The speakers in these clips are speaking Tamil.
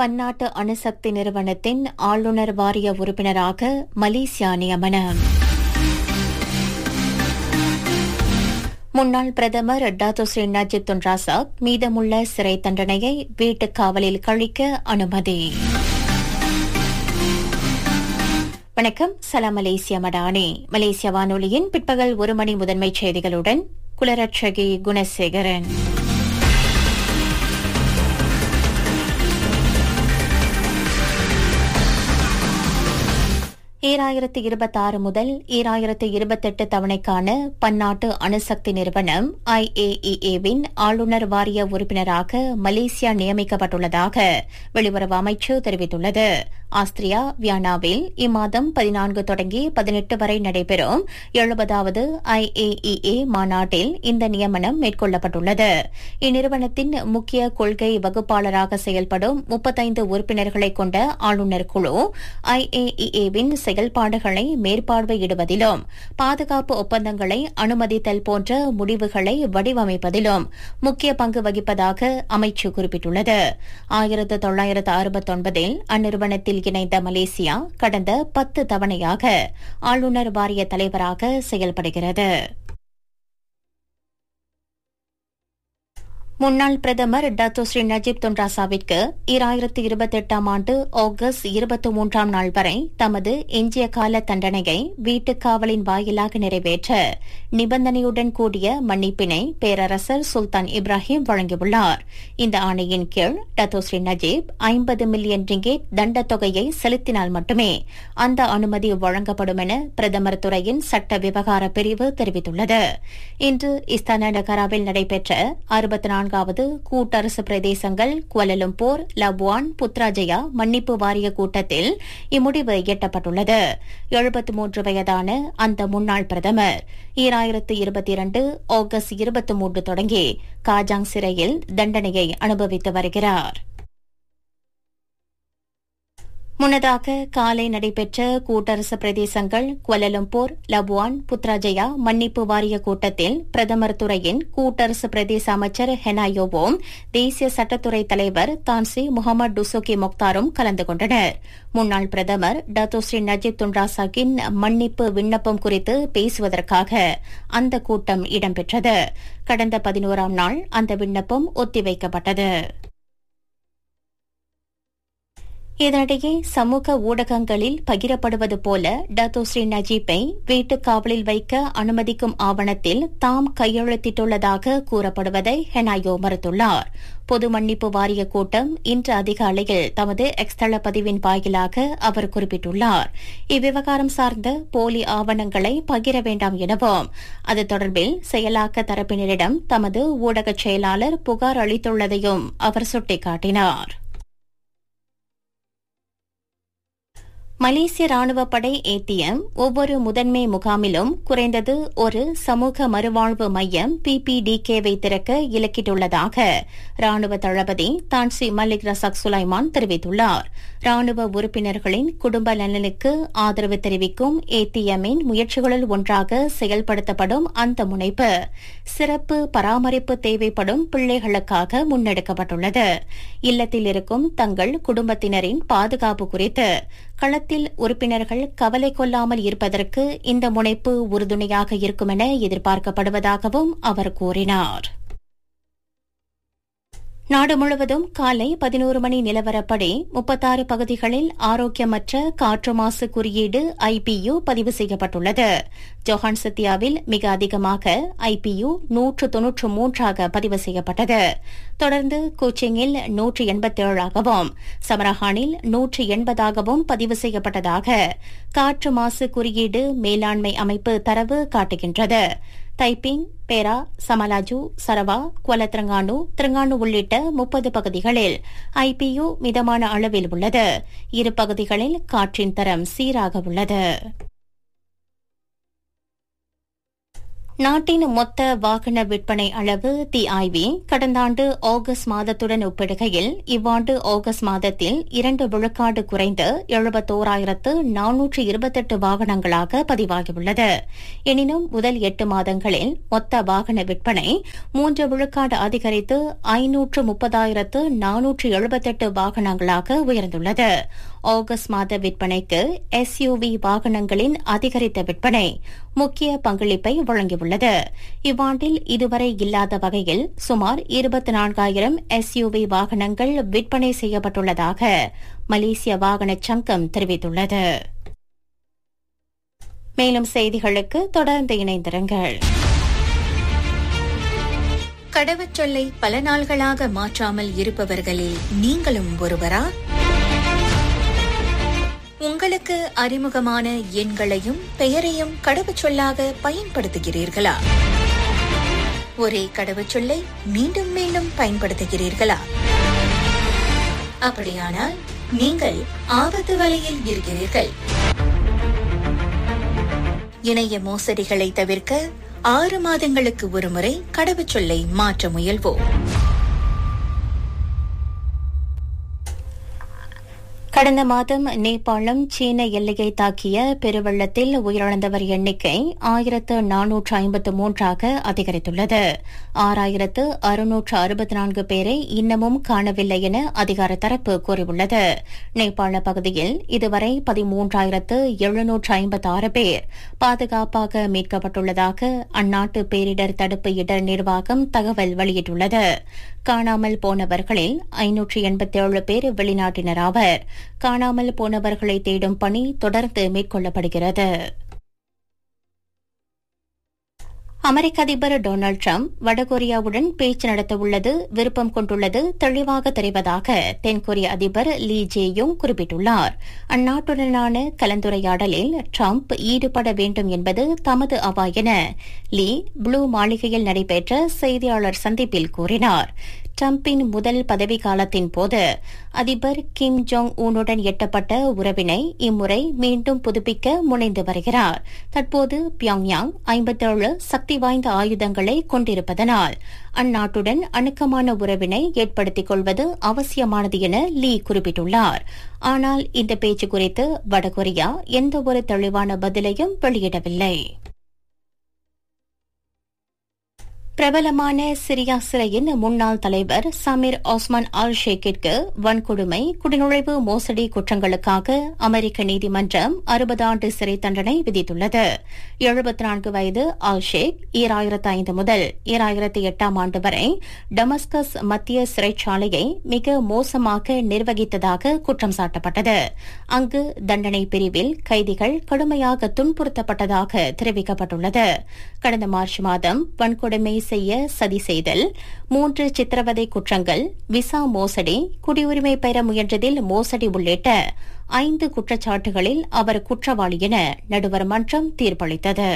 பன்னாட்டு அணுசக்தி நிறுவனத்தின் ஆளுநர் வாரிய உறுப்பினராக மலேசியா நியமனம் முன்னாள் பிரதமர் Dato Sri Najib Tun Razak மீதமுள்ள சிறை தண்டனையை வீட்டுக் காவலில் கழிக்க அனுமதி வணக்கம் சலாம் மலேசியா மடானி மலேசிய வானொலியின் பிற்பகல் ஒரு மணி முதன்மைச் செய்திகளுடன் குலரட்சகி குணசேகரன் ஈராயிரத்து இருபத்தாறு முதல் ஈராயிரத்து இருபத்தெட்டு தவணைக்கான பன்னாட்டு அணுசக்தி நிறுவனம் ஐஏஇஏவின் ஆளுநர் வாரிய உறுப்பினராக மலேசியா நியமிக்கப்பட்டுள்ளதாக வெளியுறவு அமைச்சு தெரிவித்துள்ளது ஆஸ்திரியா வியானாவில் இம்மாதம் பதினான்கு தொடங்கி பதினெட்டு வரை நடைபெறும் எழுபதாவது ஐஏஇஏ மாநாட்டில் இந்த நியமனம் மேற்கொள்ளப்பட்டுள்ளது இந்நிறுவனத்தின் முக்கிய கொள்கை வகுப்பாளராக செயல்படும் முப்பத்தைந்து உறுப்பினர்களை கொண்ட ஆளுநர் குழு ஐஏஇஏவின் செயல்பாடுகளை மேற்பார்வையிடுவதிலும் பாதுகாப்பு ஒப்பந்தங்களை அனுமதித்தல் போன்ற முடிவுகளை வடிவமைப்பதிலும் முக்கிய பங்கு வகிப்பதாக அமைச்சு குறிப்பிட்டுள்ளது ஆயிரத்து தொள்ளாயிரத்து அறுபத்தொன்பதில் அந்நிறுவனத்தில் இணைந்த மலேசியா கடந்த பத்து தவணையாக ஆளுநர் வாரிய தலைவராக செயல்படுகிறது முன்னாள் பிரதமர் டத்தோ ஸ்ரீ நஜீப் தொன்ராசாவிற்கு ஈராயிரத்து இருபத்தெட்டாம் ஆண்டு ஆகஸ்ட் இருபத்தி மூன்றாம் நாள் வரை தமது எஞ்சிய கால தண்டனையை வீட்டுக் காவலின் வாயிலாக நிறைவேற்ற நிபந்தனையுடன் கூடிய மன்னிப்பினை பேரரசர் சுல்தான் இப்ராஹிம் வழங்கியுள்ளார் இந்த ஆணையின் கீழ் டத்தோ ஸ்ரீ நஜீப் ஐம்பது மில்லியன் ரிங்கேட் தண்டத் தொகையை செலுத்தினால் மட்டுமே அந்த அனுமதி வழங்கப்படும் என பிரதமர் துறையின் சட்ட விவகார பிரிவு தெரிவித்துள்ளது இன்று இஸ்தான நகராவில் நடைபெற்ற அறுபத்தி நான்காவது கூட்டரசு பிரதேசங்கள் குவலலும்பூர் லபுவான் புத்ராஜயா மன்னிப்பு வாரிய கூட்டத்தில் இம்முடிவு எட்டப்பட்டுள்ளது எழுபத்தி மூன்று வயதான அந்த முன்னாள் பிரதமர் ஈராயிரத்து இருபத்தி இரண்டு ஆகஸ்ட் இருபத்தி மூன்று தொடங்கி காஜாங் சிறையில் தண்டனையை அனுபவித்து வருகிறார் முன்னதாக காலை நடைபெற்ற கூட்டரசு பிரதேசங்கள் குவலலும்பூர் லபுவான் புத்ராஜயா மன்னிப்பு வாரிய கூட்டத்தில் பிரதமர் துறையின் கூட்டரசு பிரதேச அமைச்சர் ஹெனாயோவும் தேசிய சட்டத்துறை தலைவர் தான்சி முகமது டுசோகி மொக்தாரும் கலந்து கொண்டனர் முன்னாள் பிரதமர் டத்தோஸ்ரீ நஜீப் துன்ராசாக்கின் மன்னிப்பு விண்ணப்பம் குறித்து பேசுவதற்காக அந்த கூட்டம் இடம்பெற்றது கடந்த பதினோராம் நாள் அந்த விண்ணப்பம் ஒத்திவைக்கப்பட்டது இதனிடையே சமூக ஊடகங்களில் பகிரப்படுவது போல டத்தோ ஸ்ரீ நஜீப்பை வீட்டுக் காவலில் வைக்க அனுமதிக்கும் ஆவணத்தில் தாம் கையெழுத்திட்டுள்ளதாக கூறப்படுவதை ஹெனாயோ மறுத்துள்ளார் பொது மன்னிப்பு வாரிய கூட்டம் இன்று அதிகாலையில் தமது எக்ஸ்தள பதிவின் வாயிலாக அவர் குறிப்பிட்டுள்ளார் இவ்விவகாரம் சார்ந்த போலி ஆவணங்களை பகிர வேண்டாம் எனவும் அது தொடர்பில் செயலாக்க தரப்பினரிடம் தமது ஊடக செயலாளர் புகார் அளித்துள்ளதையும் அவர் சுட்டிக்காட்டினார் மலேசிய ராணுவ படை ஏடிஎம் ஒவ்வொரு முதன்மை முகாமிலும் குறைந்தது ஒரு சமூக மறுவாழ்வு மையம் பிபிடிகேவை திறக்க இலக்கிட்டுள்ளதாக ராணுவ தளபதி தான்சி மலிக் ரசாக் சுலைமான் தெரிவித்துள்ளார் ராணுவ உறுப்பினர்களின் குடும்ப நலனுக்கு ஆதரவு தெரிவிக்கும் ஏடிஎம்மின் முயற்சிகளுள் ஒன்றாக செயல்படுத்தப்படும் அந்த முனைப்பு சிறப்பு பராமரிப்பு தேவைப்படும் பிள்ளைகளுக்காக முன்னெடுக்கப்பட்டுள்ளது இல்லத்தில் இருக்கும் தங்கள் குடும்பத்தினரின் பாதுகாப்பு குறித்து களத்தில் உறுப்பினர்கள் கவலை கொள்ளாமல் இருப்பதற்கு இந்த முனைப்பு உறுதுணையாக இருக்கும் என எதிர்பார்க்கப்படுவதாகவும் அவர் கூறினார் நாடு முழுவதும் காலை பதினோரு மணி நிலவரப்படி முப்பத்தாறு பகுதிகளில் ஆரோக்கியமற்ற காற்று மாசு குறியீடு ஐபியு பதிவு செய்யப்பட்டுள்ளது ஜொஹான் சத்தியாவில் மிக அதிகமாக ஐபியு நூற்று தொன்னூற்று மூன்றாக பதிவு செய்யப்பட்டது தொடர்ந்து கோச்சிங்கில் நூற்று எண்பத்தேழாகவும் சமரஹானில் நூற்று எண்பதாகவும் பதிவு செய்யப்பட்டதாக காற்று மாசு குறியீடு மேலாண்மை அமைப்பு தரவு காட்டுகின்றது தைப்பிங் பேரா சமலாஜு சரவா குவலத்திரங்கானு திரங்கானு உள்ளிட்ட முப்பது பகுதிகளில் ஐபியு மிதமான அளவில் உள்ளது இரு பகுதிகளில் காற்றின் தரம் சீராக உள்ளது நாட்டின் மொத்த வாகன விற்பனை அளவு டிஐவி கடந்த ஆண்டு ஆகஸ்ட் மாதத்துடன் ஒப்பிடுகையில் இவ்வாண்டு ஆகஸ்ட் மாதத்தில் இரண்டு விழுக்காடு குறைந்து எழுபத்தோராயிரத்து நானூற்று இருபத்தெட்டு வாகனங்களாக பதிவாகியுள்ளது எனினும் முதல் எட்டு மாதங்களில் மொத்த வாகன விற்பனை மூன்று விழுக்காடு அதிகரித்து ஐநூற்று முப்பதாயிரத்து நானூற்று எழுபத்தெட்டு வாகனங்களாக உயர்ந்துள்ளது ஆகஸ்ட் மாத விற்பனைக்கு எஸ்யூவி வாகனங்களின் அதிகரித்த விற்பனை முக்கிய பங்களிப்பை வழங்கியுள்ளது இவ்வாண்டில் இதுவரை இல்லாத வகையில் சுமார் இருபத்தி நான்காயிரம் எஸ்யூவி வாகனங்கள் விற்பனை செய்யப்பட்டுள்ளதாக மலேசிய வாகன சங்கம் தெரிவித்துள்ளது மேலும் செய்திகளுக்கு தொடர்ந்து இணைந்திருங்கள் கடவுச்சொல்லை பல நாள்களாக மாற்றாமல் இருப்பவர்களில் நீங்களும் ஒருவரா உங்களுக்கு அறிமுகமான எண்களையும் பெயரையும் கடவுச்சொல்லாக பயன்படுத்துகிறீர்களா ஒரே கடவுச்சொல்லை மீண்டும் மீண்டும் பயன்படுத்துகிறீர்களா அப்படியானால் நீங்கள் ஆபத்து வலையில் இருக்கிறீர்கள் இணைய மோசடிகளை தவிர்க்க ஆறு மாதங்களுக்கு ஒருமுறை கடவுச்சொல்லை மாற்ற முயல்வோம் கடந்த மாதம் நேபாளம் சீன எல்லையை தாக்கிய பெருவெள்ளத்தில் உயிரிழந்தவர் எண்ணிக்கை ஆயிரத்து நானூற்று ஐம்பத்து மூன்றாக அதிகரித்துள்ளது ஆறாயிரத்து அறுநூற்று அறுபத்தி நான்கு பேரை இன்னமும் காணவில்லை என அதிகார தரப்பு கூறியுள்ளது நேபாள பகுதியில் இதுவரை பதிமூன்றாயிரத்து எழுநூற்று ஐம்பத்தி ஆறு பேர் பாதுகாப்பாக மீட்கப்பட்டுள்ளதாக அந்நாட்டு பேரிடர் தடுப்பு இடர் நிர்வாகம் தகவல் வெளியிட்டுள்ளது காணாமல் போனவர்களில் ஐநூற்று எண்பத்தேழு பேர் வெளிநாட்டினர் ஆவர் காணாமல் போனவர்களை தேடும் பணி தொடர்ந்து மேற்கொள்ளப்படுகிறது அமெரிக்க அதிபர் டொனால்டு டிரம்ப் வடகொரியாவுடன் பேச்சு நடத்தவுள்ளது விருப்பம் கொண்டுள்ளது தெளிவாக தெரிவதாக தென்கொரிய அதிபர் லீ ஜேயும் குறிப்பிட்டுள்ளார் அந்நாட்டுடனான கலந்துரையாடலில் டிரம்ப் ஈடுபட வேண்டும் என்பது தமது அவா என லீ ப்ளூ மாளிகையில் நடைபெற்ற செய்தியாளர் சந்திப்பில் கூறினார் டிரம்பின் முதல் பதவிக்காலத்தின் போது அதிபர் கிம் ஜோங் ஊனுடன் எட்டப்பட்ட உறவினை இம்முறை மீண்டும் புதுப்பிக்க முனைந்து வருகிறார் தற்போது பியாங்யாங் ஐம்பத்தேழு சக்தி வாய்ந்த ஆயுதங்களை கொண்டிருப்பதனால் அந்நாட்டுடன் அணுக்கமான உறவினை ஏற்படுத்திக் கொள்வது அவசியமானது என லீ குறிப்பிட்டுள்ளார் ஆனால் இந்த பேச்சு குறித்து வடகொரியா எந்தவொரு தெளிவான பதிலையும் வெளியிடவில்லை பிரபலமான சிரியா சிறையின் முன்னாள் தலைவர் சமீர் ஆஸ்மான் அல் ஷேக்கிற்கு வன்கொடுமை குடிநுழைவு மோசடி குற்றங்களுக்காக அமெரிக்க நீதிமன்றம் அறுபது ஆண்டு சிறை தண்டனை விதித்துள்ளது எழுபத்தி நான்கு வயது அல் ஷேக் ஈராயிரத்து ஐந்து முதல் ஈராயிரத்து எட்டாம் ஆண்டு வரை டமஸ்கஸ் மத்திய சிறைச்சாலையை மிக மோசமாக நிர்வகித்ததாக குற்றம் சாட்டப்பட்டது அங்கு தண்டனை பிரிவில் கைதிகள் கடுமையாக துன்புறுத்தப்பட்டதாக தெரிவிக்கப்பட்டுள்ளது கடந்த மார்ச் மாதம் வன்கொடுமை செய்ய சதி செய்தல் மூன்று சித்திரவதை குற்றங்கள் விசா மோசடி குடியுரிமை பெற முயன்றதில் மோசடி உள்ளிட்ட ஐந்து குற்றச்சாட்டுகளில் அவர் குற்றவாளி என நடுவர் மன்றம் தீர்ப்பளித்தது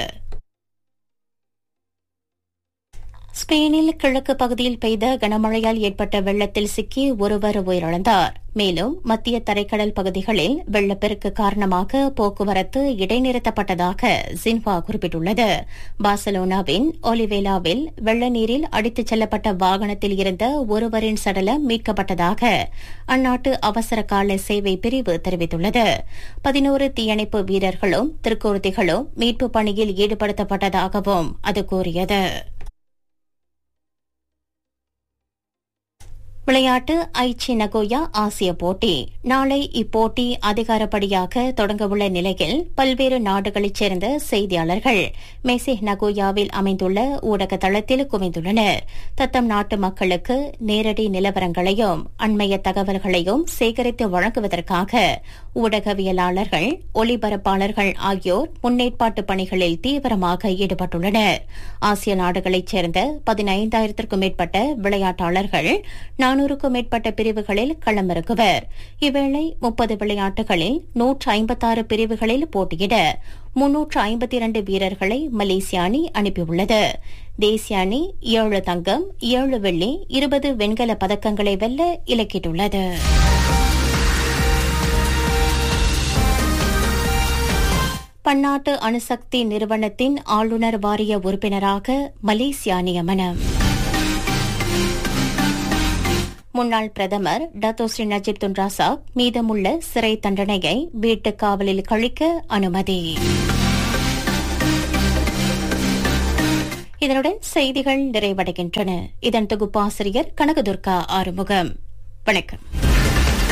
ஸ்பெயினில் கிழக்கு பகுதியில் பெய்த கனமழையால் ஏற்பட்ட வெள்ளத்தில் சிக்கி ஒருவர் உயிரிழந்தார் மேலும் மத்திய தரைக்கடல் பகுதிகளில் வெள்ளப்பெருக்கு காரணமாக போக்குவரத்து இடைநிறுத்தப்பட்டதாக ஜின்வா குறிப்பிட்டுள்ளது பார்சலோனாவின் ஒலிவேலாவில் வெள்ள நீரில் அடித்துச் செல்லப்பட்ட வாகனத்தில் இருந்த ஒருவரின் சடலம் மீட்கப்பட்டதாக அந்நாட்டு அவசர கால சேவை பிரிவு தெரிவித்துள்ளது பதினோரு தீயணைப்பு வீரர்களும் திருக்கூர்த்திகளும் மீட்புப் பணியில் ஈடுபடுத்தப்பட்டதாகவும் அது கூறியது விளையாட்டு ஐச்சி நகோயா ஆசிய போட்டி நாளை இப்போட்டி அதிகாரப்படியாக தொடங்கவுள்ள நிலையில் பல்வேறு நாடுகளைச் சேர்ந்த செய்தியாளர்கள் மெசே நகோயாவில் அமைந்துள்ள ஊடக தளத்தில் குவிந்துள்ளனர் தத்தம் நாட்டு மக்களுக்கு நேரடி நிலவரங்களையும் அண்மைய தகவல்களையும் சேகரித்து வழங்குவதற்காக ஊடகவியலாளர்கள் ஒலிபரப்பாளர்கள் ஆகியோர் முன்னேற்பாட்டு பணிகளில் தீவிரமாக ஈடுபட்டுள்ளனர் ஆசிய நாடுகளைச் சேர்ந்த பதினைந்தாயிரத்திற்கும் மேற்பட்ட விளையாட்டாளர்கள் நானூறுக்கும் மேற்பட்ட பிரிவுகளில் களமிறங்குவர் இவ்வேளை முப்பது விளையாட்டுகளில் நூற்று ஐம்பத்தாறு பிரிவுகளில் போட்டியிட முன்னூற்று ஐம்பத்தி இரண்டு வீரர்களை மலேசிய அணி அனுப்பியுள்ளது தேசிய அணி ஏழு தங்கம் ஏழு வெள்ளி இருபது வெண்கல பதக்கங்களை வெல்ல இலக்கிட்டுள்ளது பன்னாட்டு அணுசக்தி நிறுவனத்தின் ஆளுநர் வாரிய உறுப்பினராக மலேசியா நியமனம் முன்னாள் பிரதமர் Dato Sri Najib Tun Razak மீதமுள்ள சிறை தண்டனையை வீட்டுக் காவலில் கழிக்க அனுமதி இதனுடன் செய்திகள் நிறைவடைகின்றன இதன் தொகுப்பாசிரியர் கனகதுர்கா ஆறுமுகம் வணக்கம்